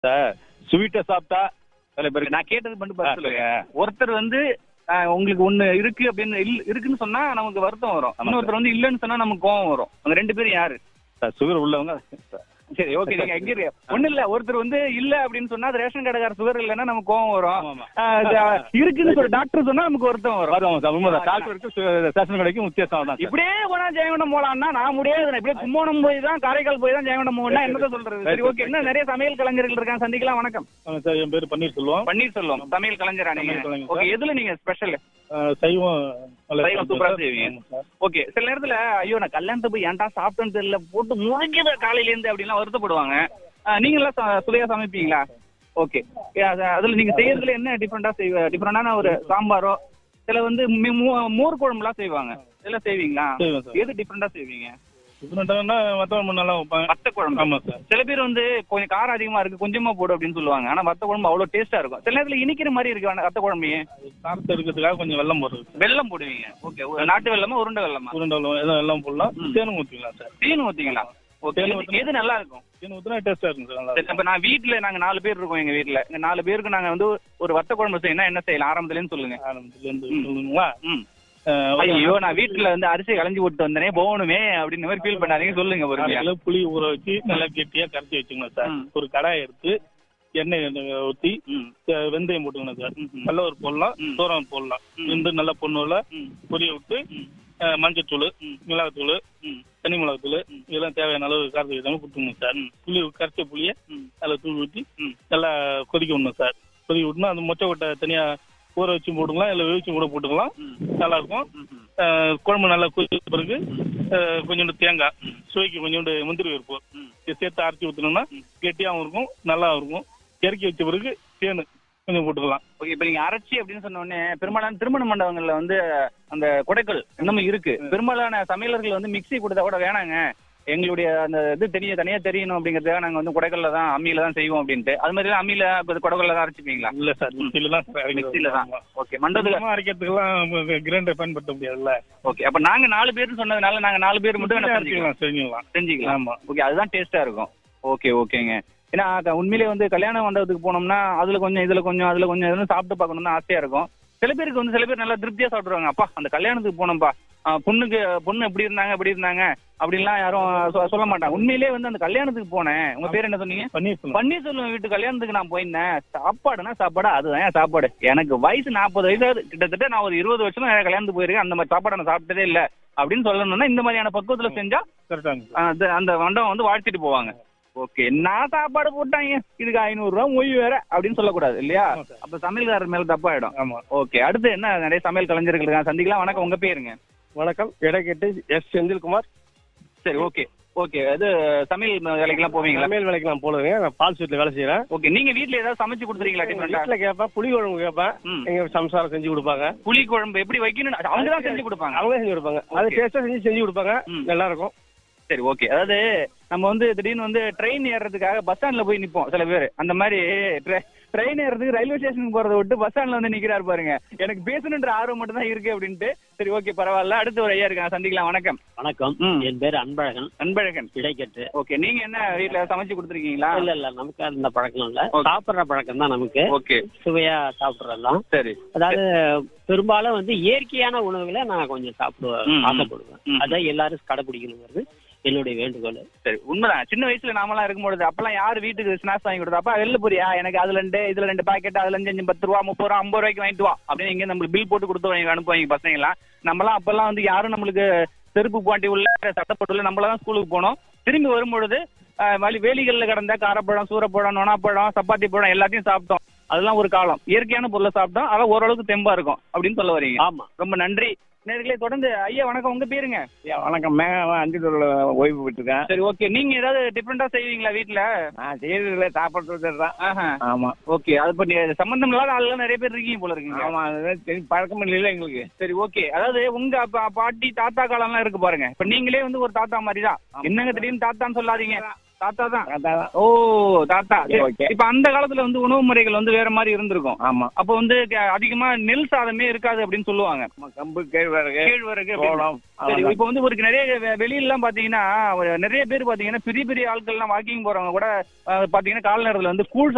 Sir ஸ்வீட்டை சாப்பிட்டா சில பேருக்கு நான் கேட்டது மட்டும் ஆ, பதில் சொல்லுங்க சொல்லுங்க. ஒருத்தர் வந்து ஆ, உங்களுக்கு ஒண்ணு இருக்கு அப்படின்னு இல்ல- இருக்குன்னு சொன்னா நமக்கு வருத்தம் வரும் ஆமா இன்னொருத்தர் வந்து இல்லன்னு சொன்னா நமக்கு கோவம் வரும் அவங்க ரெண்டு பேரும் யாரு சார் சுகர் உள்ளவங்க சரி ஓகே நீங்க எங்க இருக்கீங்க ஒண்ணு இல்ல ஒருத்தர் வந்து இல்ல அப்படின்னு சொன்னா அது ரேஷன் கடைக்கார சுகர் இல்லைன்னா நமக்கு கோவம் வரும் ஆமா, ஆமா. ஆ, இது இருக்குன்னு சொல்லி டாக்டர் சொன்னா நமக்கு வருத்தம் வரும் வருவாங்க சார் உண்மைதான் டாக்டருக்கு ஸ்டேஷன் கடைக்கும் வித்தியாசம் தான் சார் இப்படியே போனா ஜெயங்கொண்டம் போலாம்னா நான் முடியாது இப்படியே கும்போணம் போய் தான் காரைக்கால் போய் தான் ஜெயங்கொண்டம் போகணும் என்னதான் சொல்றது சரி ஓகே என்ன நிறைய சமையல் கலைஞர்கள் இருக்காங்க சந்திக்கலாம் வணக்கம் ஆமாம் சார் என் பேர் பன்னீர்செல்வம் பன்னீர்செல்வம் சமையல் கலைஞரா நீங்க சமையல் கலைஞர் ஓகே எதுல நீங்க ஸ்பெஷல் அஹ், சைவம் நல்லா சைவம் சாப்பிடுவேன் சூப்பரா சார். செய்வீங்க. ஆமாம் சார். ஓகே சில நேரத்துல ஐயோ நான் கல்யாணத்தை போய் ஏன்டா சாப்பிட்டேன்னு தெரியல போட்டு முழுங்கித காலையில இருந்து அப்படின்லாம் வருத்தப்படுவாங்க ஆ, நீங்க எல்லாம் ச- சுவையா சமைப்பீங்களா ஓகே அதுல நீங்க செய்யறதுல என்ன டிஃப்ரெண்டா செய்வ டிஃப்ரெண்டான ஒரு சாம்பாரோ சில வந்து மி- மோ- மோர் குழம்புலாம் செய்வாங்க இதெல்லாம் செய்வீங்களா செய்வேன் சார். எது டிஃப்ரெண்டா செய்வீங்க டிஃப்ரெண்டானா மற்றவங்க நல்லா வைப்பாங்க வத்த குழம்பு ஆமாம் சார் சில பேர் வந்து கொஞ்சம் காரம் அதிகமா இருக்கு கொஞ்சமா போடு அப்படின்னு சொல்லுவாங்க ஆனா வத்த குழம்பு அவ்வளவு டேஸ்டா இருக்கும் சில நேரத்துல இனிக்கிற மாதிரி இருக்கு ஆனா வத்த குழம்பையே காரத்தை எடுக்கிறதுக்காக கொஞ்சம் வெள்ளம் போடுறது சார் வெல்லம் போடுவீங்க ஓகே நாட்டு வெல்லமா உருண்டை வெல்லமா உருண்டை வெள்ளம் எதுவும் வெள்ளம் போடலாம் ம். தேனும் ஊற்றிக்கலாம் சார் தேன் ஊத்திங்களா ஓகே தேன் எது- ஊத்துனா- எது நல்லா இருக்கும் தேன் ஊற்றினா டேஸ்ட்டாக இருக்கும் சார் நல்லா சரி, இருக்கும் இப்ப நான் வீட்ல நாங்க நாலு பேர் இருக்கோம் எங்க வீட்ல எங்க நாலு பேருக்கு நாங்க வந்து ஒரு வத்த குழம்பு செய்யணும் என்ன செய்யலாம் ஆரம்பத்துலன்னு சொல்லுங்க ஆரம்பத்துலேருந்து ம். சொல்லுங்களா ம் அஹ், ஒரு ஐயோ நான் வீட்ல வந்து அரிசி களைஞ்சு விட்டு வந்தனே போகணுமே அப்படின்னு மாதிரி ஃபீல் பண்ணாதீங்க சொல்லுங்க அரை பொறுமையா கிலோ புளி ஊற வச்சு நல்லா கெட்டியா கரைச்சி வச்சுக்கணும் சார் ம். ஒரு கடாய் எடுத்து எண்ணெய் ஊற்றி ம் வெந்தயம் போட்டுக்கணும் சார் ம், ம். நல்ல ஒரு போடலாம் ம். சோரம் போடலாம் ம். வெந்து நல்லா பொண்ணுல ம் பொரிய விட்டு ம் அஹ், மஞ்சத்தூள் ம். மிளகாத்தூள் ம் தனி மிளகாத்தூள் ம். இதெல்லாம் தேவையான அளவு காரத்துக்கு விடாமல் கொடுத்துக்கணும் சார் ம். புளி கரைச்ச புளியை ம் அதில் தூள் ஊற்றி ம் நல்லா கொதிக்க விடணும் சார் கொதிக்க விட்டுனா அந்த மொச்சை கொட்டை தனியாக ஊற வச்சு போட்டுக்கலாம் இல்லை வேவிச்சு கூட போட்டுக்கலாம் ம் நல்லா இருக்கும் ம் ம் அஹ், குழம்பு நல்லா கொதிச்ச பிறகு அஹ், கொஞ்சோண்டு தேங்காய் சுவைக்கு கொஞ்சோண்டு முந்திரி பருப்பு ம் இதை சேர்த்து அரைச்சி ஊற்றினோம்னா ம். கெட்டியாகவும் இருக்கும் நல்லாவும் இருக்கும் இறக்கி வச்ச பிறகு தேன் கொஞ்சம் போட்டுக்கலாம் ஓகே இப்ப நீங்க அரைச்சி அப்படின்னு சொன்ன உடனே பெரும்பாலான திருமண மண்டபங்கள்ல வந்து அந்த குடைக்கல் இன்னமும் இருக்கு பெரும்பாலான சமையலர்கள் வந்து மிக்ஸி கொடுத்தா கூட வேணாங்க எங்களுடைய அந்த இது தெரிய தனியா தெரியணும் அப்படிங்கறதுக்காக நாங்க வந்து குடைக்கல்ல தான் அம்மியில தான் செய்வோம் அப்படின்ட்டு அது மாதிரி எல்லாம் அம்மியில இப்ப குடைக்கல்ல தான் அரைச்சிப்பீங்களா இல்ல சார் மிக்சில தான் சார் மிக்ஸில தான் ஓகே மண்டபத்துக்கு மண்டபமா அரைக்கிறதுக்கெல்லாம் கிரைண்டர் பயன்படுத்த முடியாதுல்ல ஓகே அப்ப நாங்க நாலு பேர்னு சொன்னதுனால நாங்க நாலு பேர் மட்டும் என்ன செஞ்சுக்கலாம் அரைச்சிக்கலாம் செஞ்சுக்கலாம் செஞ்சுக்கலாம் ஆமா ஓகே அதுதான் டேஸ்டா இருக்கும் ஓகே ஓகேங்க ஏன்னா க- உண்மையிலேயே வந்து கல்யாண மண்டபத்துக்கு போனோம்னா அதுல கொஞ்சம் இதுல கொஞ்சம் அதுல கொஞ்சம் இதுன்னு சாப்பிட்டு பார்க்கணும்னு ஆசையா இருக்கும் சில பேருக்கு வந்து சில பேர் நல்லா திருப்தியா சாப்பிடுவாங்க அப்பா அந்த கல்யாணத்துக்கு போனோம்ப்பா ஆ, பொண்ணுக்கு பொண்ணு எப்படி இருந்தாங்க எப்படி இருந்தாங்க அப்படின்லாம் யாரும் சொ- சொல்ல மாட்டாங்க உண்மையிலேயே வந்து அந்த கல்யாணத்துக்கு போனேன் உங்க பேர் என்ன சொன்னீங்க பன்னீர் பன்னீர்செல்வம் வீட்டு கல்யாணத்துக்கு நான் போயிருந்தேன் சாப்பாடுனா சாப்பாடு அதுதான் என் சாப்பாடு எனக்கு வயசு நாற்பது வயசாவது கிட்டத்தட்ட நான் ஒரு இருபது வருஷம் தான் கல்யாணத்துக்கு போயிருக்கேன் அந்த மாதிரி சாப்பாடு நான் சாப்பிட்டதே இல்ல அப்படின்னு சொல்லணும்னா இந்த மாதிரியான பக்குவத்துல செஞ்சா கரெக்டாங்க அந்த அந்த மண்டபம் வந்து வாழ்த்திட்டு போவாங்க ஓகே நான் சாப்பாடு போட்டாங்க இதுக்கு ஐநூறு ரூபா மொய் வேற அப்படின்னு சொல்லக்கூடாது இல்லையா ஆமா சார். அப்ப சமையல்காரர் மேல தப்பாயிடும் ஆமா ஓகே அடுத்து என்ன நிறைய சமையல் கலைஞர்கள் இருக்காங்க சந்திக்கலாம் வணக்கம் உங்க பேருங்க வணக்கம் இடைக்கெட்டு எஸ் செந்தில்குமார் சரி ஓகே ஓகே அது சமையல் வேலைக்கெல்லாம் போவீங்களா சமையல் வேலைக்கு நான் போடுவேங்க நான் பால் ஸ்வீட்ல வேலை செய்யறேன் ஓகே நீங்க வீட்ல ஏதாவது சமைச்சு கொடுத்துறீங்களா டிஃபரெண்டா வீட்டுல கேட்பேன் புளி குழம்பு கேட்பேன் ம். எங்க சம்சாரம் செஞ்சு கொடுப்பாங்க புளி குழம்பு எப்படி வைக்கணும் அவங்க தான் செஞ்சு கொடுப்பாங்க அவங்க செஞ்சு கொடுப்பாங்க அது Okay. டேஸ்டா செஞ்சு செஞ்சு கொடுப்பாங்க ம். நல்லா இருக்கும் சரி ஓகே அதாவது நம்ம வந்து திடீர்னு வந்து ட்ரெயின் ஏறுறதுக்காக பஸ் ஸ்டாண்ட்ல போய் நிப்போம் சில பேர் அந்த மாதிரி ட்ரெயின் ஏறதுக்கு ரயில்வே ஸ்டேஷனுக்கு போறதை விட்டு பஸ் ஸ்டாண்ட்ல வந்து நிக்கிறாரு பாருங்க எனக்கு பேசணுன்ற ஆர்வம் மட்டும் தான் இருக்கு அப்படின்ட்டு சரி ஓகே பரவாயில்ல அடுத்து ஒரு ஐயா இருக்காங்க சந்திக்கலாம் வணக்கம் வணக்கம் ம். என் பேர் அன்பழகன் அன்பழகன் இடைக்கட்டு ஓகே நீங்க என்ன வீட்ல சமைச்சு கொடுத்துருக்கீங்களா இல்ல இல்ல நமக்கு அந்த பழக்கம் இல்ல Okay. சாப்பிடுற பழக்கம் தான் நமக்கு ஓகே சுவையா சாப்பிடுறதெல்லாம் சரி அதாவது பெரும்பாலும் வந்து இயற்கையான உணவுகளை நான் கொஞ்சம் சாப்பிடுவேன் ம், ம். ஆசைப்படுவேன் ம். அதான் எல்லாரும் கடைபிடிக்கணுங்கிறது என்னுடைய வேண்டுகோள் சரி உண்மைதான் சின்ன வயசுல நாமெல்லாம் இருக்கும்பொழுது அப்பெல்லாம் யார் வீட்டுக்கு ஸ்நாக்ஸ் வாங்கி கொடுத்தா அப்பா வெளில போறியா எனக்கு அதுல ரெண்டு இதுல ரெண்டு பாக்கெட் அதுல அஞ்சு அஞ்சு பத்து ரூபா முப்பது ரூபா ஐம்பது ரூபாய்க்கு வாங்கிட்டு வா அப்படின்னு இங்க நம்மளுக்கு பில் போட்டு கொடுத்து வாங்கி அனுப்புவாங்க பசங்க எல்லாம் நம்மலாம் அப்பெல்லாம் வந்து யாரும் நம்மளுக்கு செருப்பு பாண்டி உள்ள சட்டப்பட்டு உள்ள நம்மள தான் ஸ்கூலுக்கு போனோம் திரும்பி வரும்பொழுது அஹ், வழி வேலிகள்ல கிடந்த காரப்பழம் சூரப்பழம் நொனாப்பழம் சப்பாத்தி பழம் எல்லாத்தையும் சாப்பிட்டோம் அதெல்லாம் ஒரு காலம் இயற்கையான பொருளை சாப்பிட்டோம் அதான் ஓரளவுக்கு தெம்பா இருக்கும் அப்படின்னு சொல்ல வரீங்க ஆமா ரொம்ப நன்றி நேர்களே தொடர்ந்து ஐயா வணக்கம் உங்க பேருங்க வணக்கம் மேக அஞ்சு ஓய்வு விட்டுருக்கேன் சரி ஓகே நீங்க ஏதாவது டிஃப்ரெண்டா செய்வீங்களா வீட்ல நான் செய்யறதுல சாப்பிட்றது தான் ஆஹா ஆமா ஓகே அது பண்ணி சம்பந்தம் இல்லாத ஆளுலாம் நிறைய பேர் இருக்கீங்க போல இருக்கீங்க ஆமா அதுதான் தெரியும் பழக்கம் இல்லைல்ல எங்களுக்கு சரி ஓகே அதாவது உங்க அப்பா பாட்டி தாத்தா காலம்லாம் இருக்கு பாருங்க இப்ப நீங்களே வந்து ஒரு தாத்தா மாதிரி தான் என்னங்க திடீர்னு தாத்தான்னு சொல்லாதீங்க தாத்தா தான் அதான் ஓ தாத்தா சரி. Okay. இப்ப அந்த காலத்துல வந்து உணவு முறைகள் வந்து வேற மாதிரி இருந்திருக்கும் ஆமா அப்ப வந்து க- அதிகமா நெல் சாதமே இருக்காது அப்படின்னு சொல்லுவாங்க ஆமா, கம்பு கேழ்வரகு கேழ்வரகு அப்படின்னு. சோளம் சரி அவ்வளவுதான். இப்ப வந்து ஒரு நிறைய வெ- வெளியில எல்லாம் பாத்தீங்கன்னா ஒரு நிறைய பேர் பாத்தீங்கன்னா பெரிய பெரிய ஆட்கள் எல்லாம் வாக்கிங் போறவங்க கூட அஹ், பாத்தீங்கன்னா கால நேரத்துல வந்து கூழ்